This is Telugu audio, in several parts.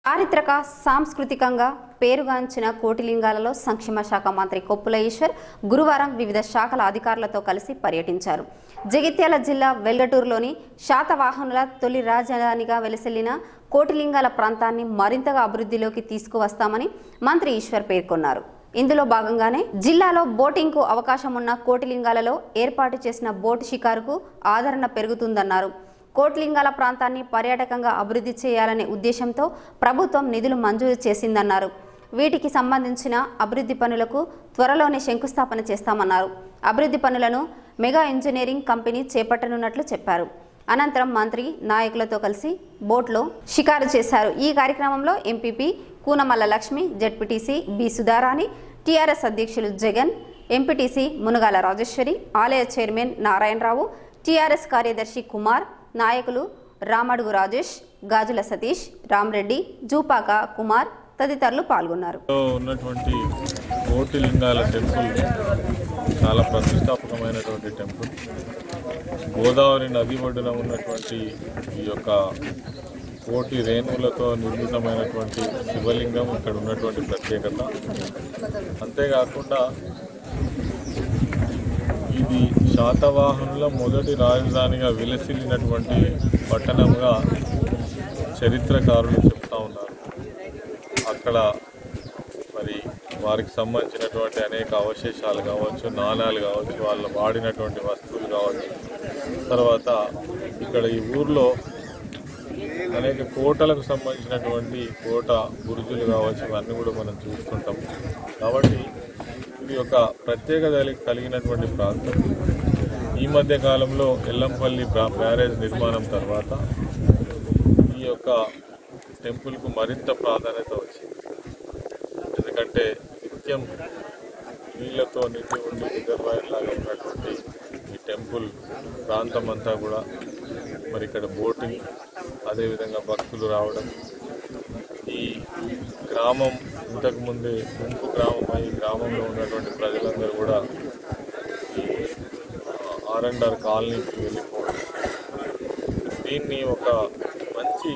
చారిత్రక సాంస్కృతికంగా పేరుగాంచిన కోటిలింగాలలో సంక్షేమ శాఖ మంత్రి కొప్పుల ఈశ్వర్ గురువారం వివిధ శాఖల అధికారులతో కలిసి పర్యటించారు జగిత్యాల జిల్లా వెల్గటూరులోని శాతవాహనుల తొలి రాజధానిగా వెలసిల్లిన కోటిలింగాల ప్రాంతాన్ని మరింతగా అభివృద్ధిలోకి తీసుకువస్తామని మంత్రి ఈశ్వర్ పేర్కొన్నారు ఇందులో భాగంగానే జిల్లాలో బోటింగ్కు అవకాశం ఉన్న కోటిలింగాలలో ఏర్పాటు చేసిన బోటు షికారుకు ఆదరణ పెరుగుతుందన్నారు కోట్లింగాల ప్రాంతాన్ని పర్యాటకంగా అభివృద్ధి చేయాలనే ఉద్దేశంతో ప్రభుత్వం నిధులు మంజూరు చేసిందన్నారు వీటికి సంబంధించిన అభివృద్ధి పనులకు త్వరలోనే శంకుస్థాపన చేస్తామన్నారు అభివృద్ధి పనులను మెగా ఇంజనీరింగ్ కంపెనీ చేపట్టనున్నట్లు చెప్పారు అనంతరం మంత్రి నాయకులతో కలిసి బోట్లో షికారు చేశారు ఈ కార్యక్రమంలో MPP Koonamalla Lakshmi ZPTC B Sudharani TRS అధ్యక్షులు జగన్ ఎంపీటీసీ మునగాల రాజేశ్వరి ఆలయ చైర్మన్ నారాయణరావు టీఆర్ఎస్ కార్యదర్శి కుమార్ నాయకులు రామడుగు రాజేష్ గాజుల సతీష్ రామ్రెడ్డి జూపాక కుమార్ తదితరులు పాల్గొన్నారు లో ఉన్నటువంటి కోటి లింగాల టెంపుల్ చాలా ప్రతిష్టాత్మకమైనటువంటి టెంపుల్ గోదావరి నది ఒడ్డున ఉన్నటువంటి ఈ యొక్క కోటి రేణువులతో నిర్మితమైనటువంటి శివలింగం ఇక్కడ ఉన్నటువంటి ప్రత్యేకత అంతేకాకుండా ఇది శాతవాహనుల మొదటి రాజధానిగా విలసిల్లినటువంటి పట్టణంగా చరిత్రకారులు చెప్తా ఉన్నారు అక్కడ మరి వారికి సంబంధించినటువంటి అనేక అవశేషాలు కావచ్చు నాణాలు కావచ్చు వాళ్ళు వాడినటువంటి వస్తువులు కావచ్చు తర్వాత ఇక్కడ ఈ ఊర్లో అనేక కోటలకు సంబంధించినటువంటి కోట బురుజులు కావచ్చు ఇవన్నీ కూడా మనం చూస్తుంటాం కాబట్టి ఇది ఒక ప్రత్యేకత కలిగి- కలిగినటువంటి ప్రాంతం ఈ మధ్య కాలంలో ఎల్లంపల్లి బ్రా- బ్యారేజ్ నిర్మాణం తర్వాత ఈ యొక్క టెంపుల్కు మరింత ప్రాధాన్యత వచ్చింది ఎందుకంటే నిత్యం నీళ్లతో నిండి ఉండి రిజర్వాయర్ లాగా ఉన్నటువంటి ఈ టెంపుల్ ప్రాంతం అంతా కూడా మరి ఇక్కడ బోటింగ్ అదేవిధంగా భక్తులు రావడం ఈ గ్రామం ఇంతకు ముందే ముంపు గ్రామం ఈ గ్రామంలో ఉన్నటువంటి ప్రజలందరూ కూడా ఈ ఆర్ అండ్ ఆర్ కాలనీకి వెళ్ళిపోవడం దీన్ని ఒక మంచి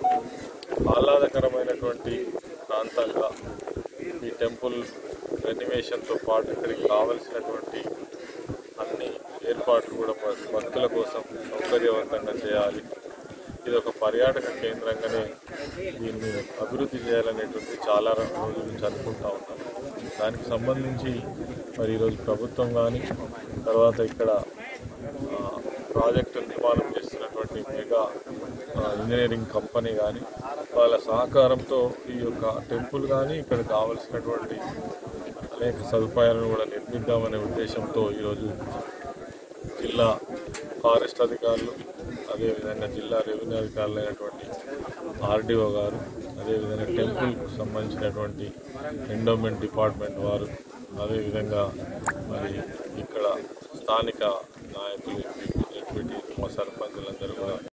ఆహ్లాదకరమైనటువంటి ప్రాంతంగా ఈ టెంపుల్ రెనివేషన్తో పాటు ఇక్కడికి కావలసినటువంటి అన్ని ఏర్పాట్లు కూడా భ- భక్తుల కోసం సౌకర్యవంతంగా చేయాలి ఇది ఒక పర్యాటక కేంద్రంగానే దీన్ని అభివృద్ధి చేయాలనేటువంటి చాలా రోజుల నుంచి అనుకుంటా ఉన్నాం దానికి సంబంధించి మరి ఈరోజు ప్రభుత్వం కానీ తర్వాత ఇక్కడ ఆ, ప్రాజెక్టు నిర్మాణం చేస్తున్నటువంటి మెగా ఆ, ఇంజనీరింగ్ కంపెనీ కానీ వాళ్ళ సహకారంతో ఈ యొక్క టెంపుల్ కానీ ఇక్కడ కావలసినటువంటి అనేక సదుపాయాలను కూడా నిర్మిద్దామనే ఉద్దేశంతో ఈరోజు జిల్లా ఫారెస్ట్ అధికారులు అదేవిధంగా జిల్లా రెవెన్యూ అధికారులు అయినటువంటి ఆర్డీఓ గారు అదేవిధంగా టెంపుల్కు సంబంధించినటువంటి ఎండోమెంట్ డిపార్ట్మెంట్ వారు అదేవిధంగా మరి ఇక్కడ స్థానిక నాయకులు ఎంపీ, జడ్పీటీ, మా సర్పంచులందరూ కూడా